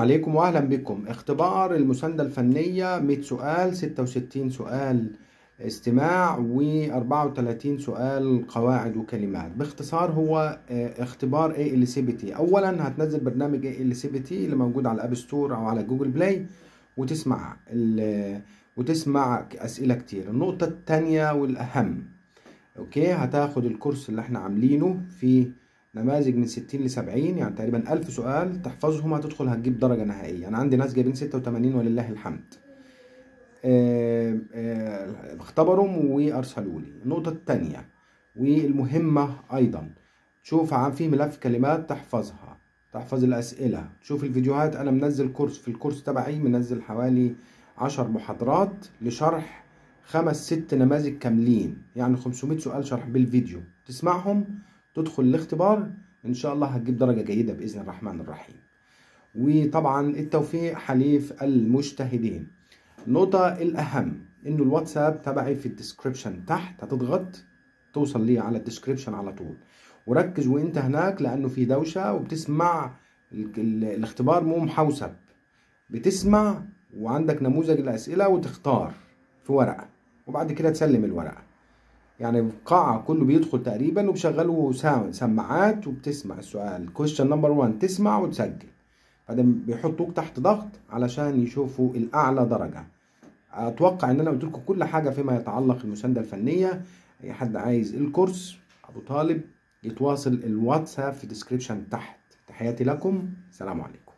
عليكم واهلا بكم اختبار المساندة الفنية 100 سؤال 66 سؤال استماع و34 سؤال قواعد وكلمات باختصار هو اه، اختبار ALCBT اولا هتنزل برنامج ALCBT اللي موجود على الاب ستور او على جوجل بلاي وتسمع ال- وتسمع اسئلة كتير النقطة التانية والاهم اوكي هتاخد الكورس اللي احنا عاملينه في نماذج من 60 ل 70 يعني تقريبا 1000 سؤال تحفظهم هتدخل هتجيب درجة نهائية أنا عندي ناس جايبين 86 ولله الحمد آه، آه، اختبرهم وأرسلوا لي النقطة التانية والمهمة أيضا تشوف عن في ملف كلمات تحفظها تحفظ الأسئلة تشوف الفيديوهات أنا منزل كورس في الكورس تبعي منزل حوالي عشر محاضرات لشرح خمس ست نماذج كاملين يعني 500 سؤال شرح بالفيديو تسمعهم تدخل الاختبار ان شاء الله هتجيب درجة جيدة بإذن الرحمن الرحيم وطبعا التوفيق حليف المجتهدين النقطة الأهم إنه الواتساب تبعي في الديسكريبشن تحت هتضغط توصل لي على الديسكريبشن على طول وركز وانت هناك لأنه في دوشة وبتسمع ال- ال- الاختبار مو محوسب بتسمع وعندك نموذج الأسئلة وتختار في ورقة وبعد كده تسلم الورقة يعني القاعة كله بيدخل تقريبا وبشغلوا ساوند سماعات وبتسمع السؤال question نمبر 1 تسمع وتسجل بعدين بيحطوك تحت ضغط علشان يشوفوا الأعلى درجة أتوقع إن أنا قلت لكم كل حاجة فيما يتعلق المساندة الفنية أي حد عايز الكورس أبو طالب يتواصل الواتساب في الديسكريبشن تحت تحياتي لكم سلام عليكم